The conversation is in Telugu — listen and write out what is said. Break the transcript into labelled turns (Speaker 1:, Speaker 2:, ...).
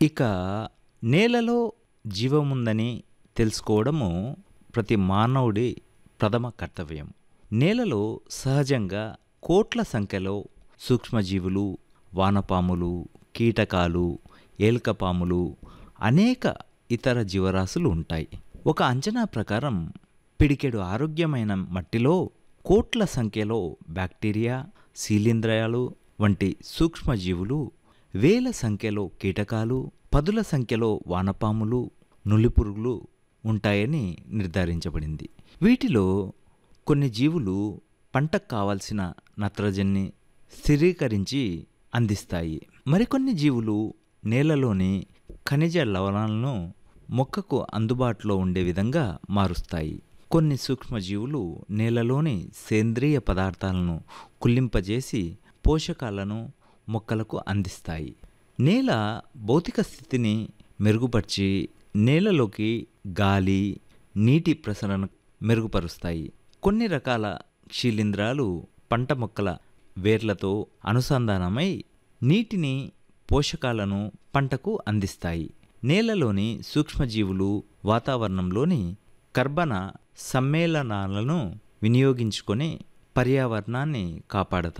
Speaker 1: ఇక నేలలో జీవముందని తెలుసుకోవడము ప్రతి మానవుడి ప్రథమ కర్తవ్యం నేలలో సహజంగా కోట్ల సంఖ్యలో సూక్ష్మజీవులు వానపాములు కీటకాలు ఏల్కపాములు అనేక ఇతర జీవరాశులు ఉంటాయి ఒక అంచనా ప్రకారం పిడికెడు ఆరోగ్యమైన మట్టిలో కోట్ల సంఖ్యలో బ్యాక్టీరియా శీలింద్రయాలు వంటి సూక్ష్మజీవులు వేల సంఖ్యలో కీటకాలు పదుల సంఖ్యలో వానపాములు నులిపురుగులు ఉంటాయని నిర్ధారించబడింది వీటిలో కొన్ని జీవులు పంటకు కావలసిన నత్రజన్ని స్థిరీకరించి అందిస్తాయి మరికొన్ని జీవులు నేలలోని ఖనిజ లవణాలను మొక్కకు అందుబాటులో ఉండే విధంగా మారుస్తాయి కొన్ని సూక్ష్మజీవులు నేలలోని సేంద్రియ పదార్థాలను కుళ్ళింపజేసి పోషకాలను మొక్కలకు అందిస్తాయి నేల భౌతిక స్థితిని మెరుగుపరిచి నేలలోకి గాలి నీటి ప్రసరణ మెరుగుపరుస్తాయి కొన్ని రకాల శిలీంధ్రాలు పంట మొక్కల వేర్లతో అనుసంధానమై నీటిని పోషకాలను పంటకు అందిస్తాయి నేలలోని సూక్ష్మజీవులు వాతావరణంలోని కర్బన సమ్మేళనాలను వినియోగించుకొని పర్యావరణాన్ని కాపాడతాయి